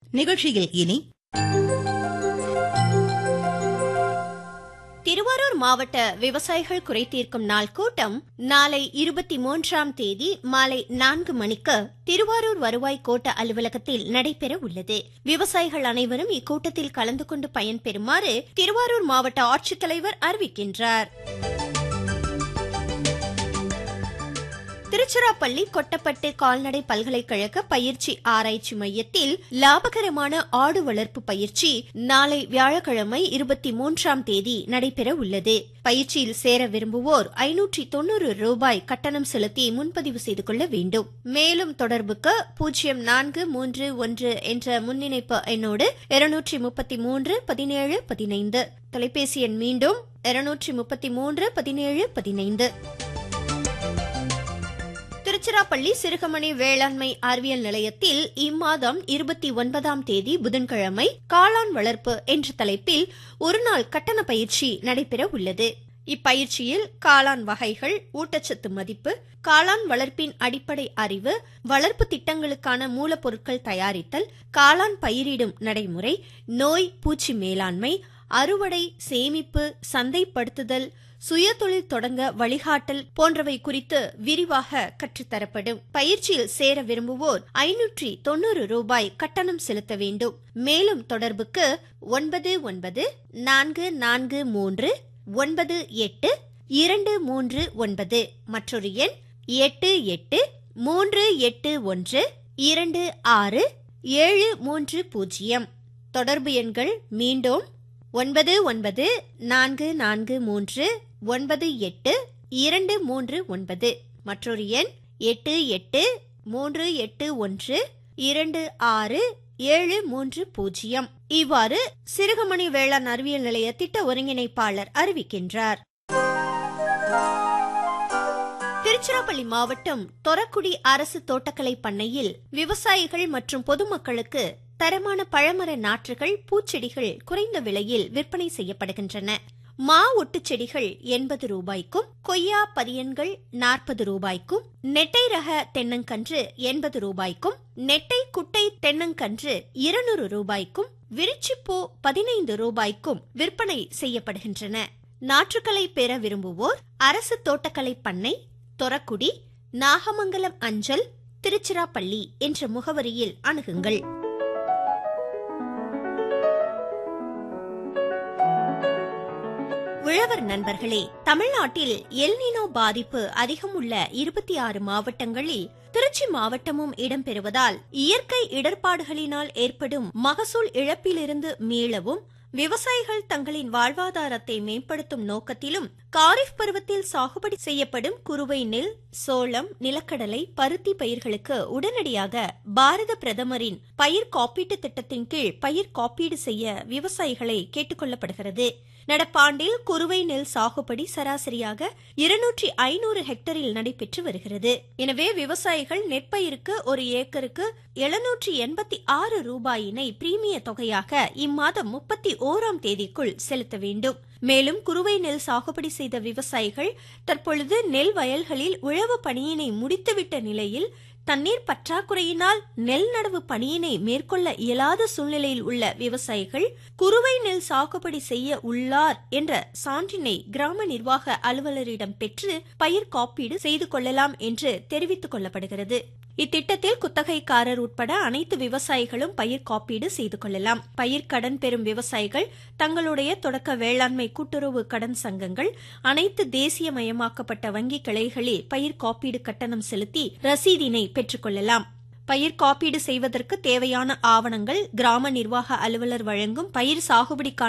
நிகழ்ச்சியில் இனி திருவாரூர் மாவட்ட விவசாயிகள் குறை தீர்க்கும் நாள் கூட்டம் நாளை இருபத்தி மூன்றாம் தேதி மாலை நான்கு மணிக்கு திருவாரூர் வருவாய் கோட்ட அலுவலகத்தில் நடைபெற உள்ளது விவசாயிகள் அனைவரும் இக்கூட்டத்தில் கலந்து கொண்டு பயன்பெறுமாறு திருவாரூர் மாவட்ட ஆட்சித்தலைவர் அறிவிக்கின்றார் திருச்சிராப்பள்ளி கொட்டப்பட்டு கால்நடை பல்கலைக்கழக பயிற்சி ஆராய்ச்சி மையத்தில் லாபகரமான ஆடு வளர்ப்பு பயிற்சி நாளை வியாழக்கிழமை இருபத்தி மூன்றாம் தேதி நடைபெற உள்ளது பயிற்சியில் சேர விரும்புவோர் ஐநூற்றி தொன்னூறு ரூபாய் கட்டணம் செலுத்தி முன்பதிவு செய்து கொள்ள வேண்டும் மேலும் தொடர்புக்கு பூஜ்ஜியம் நான்கு மூன்று ஒன்று என்ற முன்னிணைப்பு எண்ணோடு இருநூற்றி முப்பத்தி மூன்று பதினேழு பதினைந்து தொலைபேசி எண் மீண்டும் இருநூற்றி முப்பத்தி மூன்று பதினேழு பதினைந்து திருச்சிராப்பள்ளி சிறுகமணி வேளாண்மை அறிவியல் நிலையத்தில் இம்மாதம் இருபத்தி ஒன்பதாம் தேதி புதன்கிழமை காளான் வளர்ப்பு என்ற தலைப்பில் ஒருநாள் கட்டண பயிற்சி நடைபெற உள்ளது இப்பயிற்சியில் காளான் வகைகள் ஊட்டச்சத்து மதிப்பு காளான் வளர்ப்பின் அடிப்படை அறிவு வளர்ப்பு திட்டங்களுக்கான மூலப்பொருட்கள் தயாரித்தல் காளான் பயிரிடும் நடைமுறை நோய் பூச்சி மேலாண்மை அறுவடை சேமிப்பு சந்தைப்படுத்துதல் சுயதொழில் தொடங்க வழிகாட்டல் போன்றவை குறித்து விரிவாக கற்றுத்தரப்படும் பயிற்சியில் சேர விரும்புவோர் ஐநூற்றி தொன்னூறு ரூபாய் கட்டணம் செலுத்த வேண்டும் மேலும் தொடர்புக்கு ஒன்பது ஒன்பது நான்கு நான்கு மூன்று ஒன்பது எட்டு இரண்டு மூன்று ஒன்பது மற்றொரு எண் எட்டு எட்டு மூன்று எட்டு ஒன்று இரண்டு ஆறு ஏழு மூன்று பூஜ்ஜியம் தொடர்பு எண்கள் மீண்டும் ஒன்பது ஒன்பது நான்கு நான்கு மூன்று ஒன்பது எட்டு இரண்டு மூன்று ஒன்பது மற்றொரு எண் எட்டு எட்டு மூன்று எட்டு ஒன்று இரண்டு ஆறு ஏழு மூன்று பூஜ்ஜியம் இவ்வாறு சிறுகமணி வேளாண் அறிவியல் நிலைய திட்ட ஒருங்கிணைப்பாளர் அறிவிக்கின்றார் திருச்சிராப்பள்ளி மாவட்டம் தொரக்குடி அரசு தோட்டக்கலை பண்ணையில் விவசாயிகள் மற்றும் பொதுமக்களுக்கு தரமான பழமர நாற்றுகள் பூச்செடிகள் குறைந்த விலையில் விற்பனை செய்யப்படுகின்றன மா ஒட்டு செடிகள் எண்பது ரூபாய்க்கும் கொய்யா பதியன்கள் நாற்பது ரூபாய்க்கும் நெட்டை ரக தென்னங்கன்று எண்பது ரூபாய்க்கும் நெட்டை குட்டை தென்னங்கன்று இருநூறு ரூபாய்க்கும் விரிச்சிப்பூ பதினைந்து ரூபாய்க்கும் விற்பனை செய்யப்படுகின்றன நாற்றுகளை பெற விரும்புவோர் அரசு தோட்டக்கலை பண்ணை தொரக்குடி நாகமங்கலம் அஞ்சல் திருச்சிராப்பள்ளி என்ற முகவரியில் அணுகுங்கள் உழவர் நண்பர்களே தமிழ்நாட்டில் எல்னினோ பாதிப்பு அதிகம் உள்ள இருபத்தி ஆறு மாவட்டங்களில் திருச்சி மாவட்டமும் இடம்பெறுவதால் இயற்கை இடர்பாடுகளினால் ஏற்படும் மகசூல் இழப்பிலிருந்து மீளவும் விவசாயிகள் தங்களின் வாழ்வாதாரத்தை மேம்படுத்தும் நோக்கத்திலும் காரிஃப் பருவத்தில் சாகுபடி செய்யப்படும் குறுவை நெல் சோளம் நிலக்கடலை பருத்தி பயிர்களுக்கு உடனடியாக பாரத பிரதமரின் பயிர் காப்பீட்டு திட்டத்தின் கீழ் பயிர் காப்பீடு செய்ய விவசாயிகளை கேட்டுக்கொள்ளப்படுகிறது நடப்பாண்டில் குறுவை நெல் சாகுபடி சராசரியாக இருநூற்றி ஐநூறு ஹெக்டரில் நடைபெற்று வருகிறது எனவே விவசாயிகள் நெற்பயிருக்கு ஒரு ஏக்கருக்கு எழுநூற்றி எண்பத்தி ஆறு ரூபாயினை பிரீமிய தொகையாக இம்மாதம் முப்பத்தி ஓராம் தேதிக்குள் செலுத்த வேண்டும் மேலும் குறுவை நெல் சாகுபடி செய்த விவசாயிகள் தற்பொழுது நெல் வயல்களில் உழவு பணியினை முடித்துவிட்ட நிலையில் தண்ணீர் பற்றாக்குறையினால் நெல் நடவு பணியினை மேற்கொள்ள இயலாத சூழ்நிலையில் உள்ள விவசாயிகள் குறுவை நெல் சாகுபடி செய்ய உள்ளார் என்ற சான்றினை கிராம நிர்வாக அலுவலரிடம் பெற்று பயிர் காப்பீடு செய்து கொள்ளலாம் என்று தெரிவித்துக் கொள்ளப்படுகிறது இத்திட்டத்தில் குத்தகைக்காரர் உட்பட அனைத்து விவசாயிகளும் பயிர் காப்பீடு செய்து கொள்ளலாம் பயிர் கடன் பெறும் விவசாயிகள் தங்களுடைய தொடக்க வேளாண்மை கூட்டுறவு கடன் சங்கங்கள் அனைத்து தேசியமயமாக்கப்பட்ட வங்கி கிளைகளில் பயிர் காப்பீடு கட்டணம் செலுத்தி ரசீதினை பெற்றுக் கொள்ளலாம் பயிர் காப்பீடு செய்வதற்கு தேவையான ஆவணங்கள் கிராம நிர்வாக அலுவலர் வழங்கும் பயிர் சாகுபடிக்கான